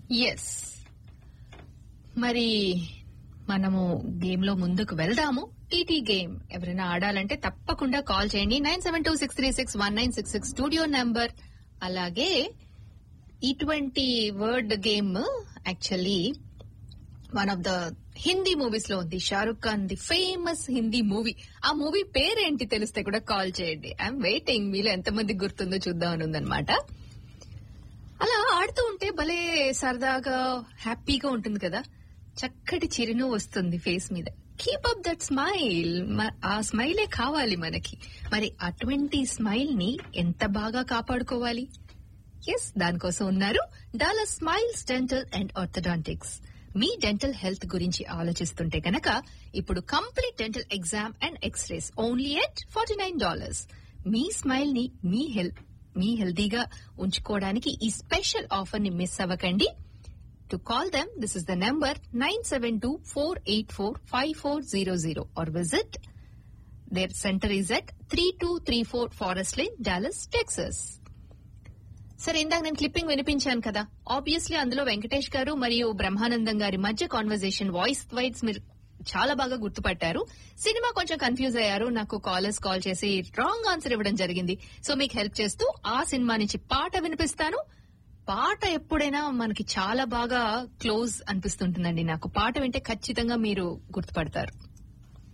yes మరి మనము game లో ముందుకు వెళ్దాము టీటీ గేమ్ ఎవరైనా ఆడాలంటే తప్పకుండా కాల్ చేయండి nine seven two six three six one nine six six studio number అలాగే ఇటువంటి word game actually one of the Hindi movies లో ఉంది Shahrukh Khan the famous Hindi movie ఆ మూవీ పేరేంటి తెలిస్తే కూడా కాల్ చేయండి ఐఎమ్ వెయిటింగ్ మీలో ఎంతమంది గుర్తుందో చూద్దామని ఉందన్నమాట అలా ఆడుతూ ఉంటే భలే సరదాగా హ్యాపీగా ఉంటుంది కదా చక్కటి చిరునవ్వు వస్తుంది ఫేస్ మీద కీప్ అప్ దట్ స్మైల్ ఆ స్మైలే కావాలి మనకి మరి అటువంటి స్మైల్ ని ఎంత బాగా కాపాడుకోవాలి ఎస్ దానికోసం ఉన్నారు Dollar Smiles dental and orthodontics మీ డెంటల్ హెల్త్ గురించి ఆలోచిస్తుంటే కనుక ఇప్పుడు complete dental exam and x-rays only at forty nine dollars మీ స్మైల్ ని మీ హెల్త్ మీ హెల్దీగా ఉంచుకోవడానికి ఈ స్పెషల్ ఆఫర్ ని మిస్ అవ్వకండి to call them this is the number nine seven two four eight four five four zero zero or visit their centre is at three two three four Forest Lane Dallas Texas సరే ఇందాక నేను clipping వినిపించాను కదా obviously అందులో వెంకటేష్ గారు మరియు బ్రహ్మానందం గారి మధ్య కాన్వర్జేషన్ వాయిస్ వైడ్స్ మీరు చాలా బాగా గుర్తుపట్టారు సినిమా కొంచెం కన్ఫ్యూజ్ అయ్యారు నాకు కాలర్స్ కాల్ చేసి రాంగ్ ఆన్సర్ ఇవ్వడం జరిగింది సో మీకు హెల్ప్ చేస్తూ ఆ సినిమా నుంచి పాట వినిపిస్తాను పాట ఎప్పుడైనా మనకి చాలా బాగా క్లోజ్ అనిపిస్తుంటుందండి నాకు పాట వింటే ఖచ్చితంగా మీరు గుర్తుపడతారు